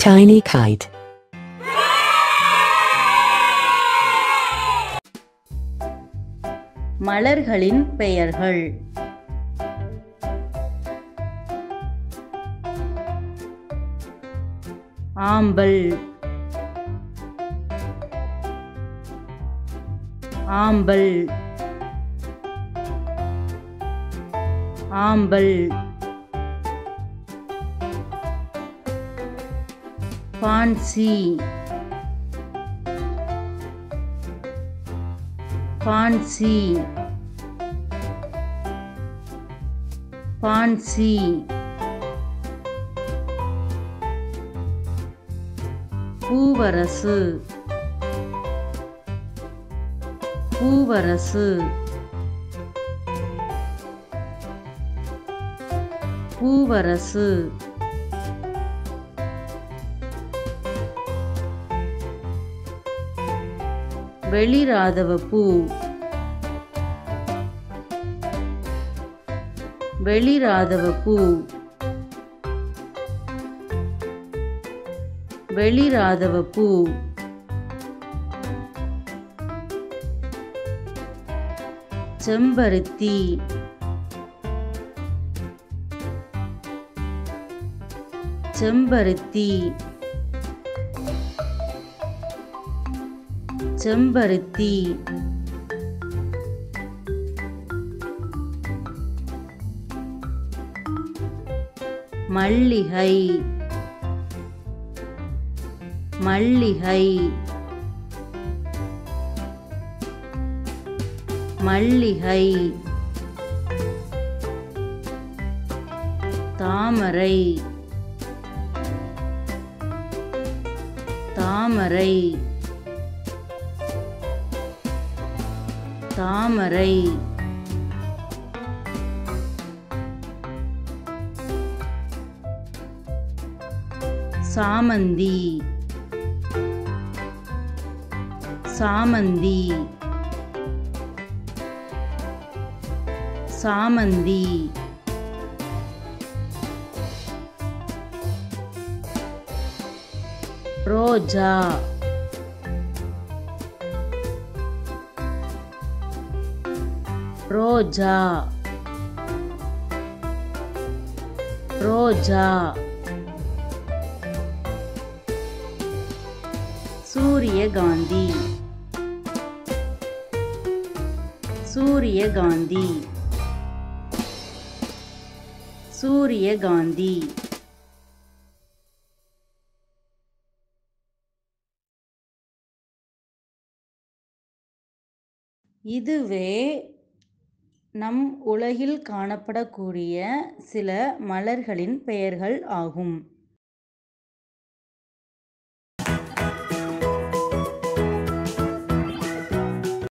Tiny kite. மலர்களின் பெயர்கள் ஆம்பல் ஆம்பல் ஆம்பல் பான்சி பான்சி பான்சி பூவரசு பூவரசு பூவரசு வெளிராதவ பூ வெளிராதவ பூ வெளிராதவ பூ செம்பருத்தி செம்பருத்தி செம்பருத்தி மல்லிகை மல்லிகை மல்லிகை தாமரை தாமரை தாமரை சாமந்தி சாமந்தி சாமந்தி ரோஜா ரோஜா ரோஜா சூரியகாந்தி சூரியகாந்தி சூரியகாந்தி இதுவே நம் உலகில் காணப்படக்கூடிய சில மலர்களின் பெயர்கள் ஆகும்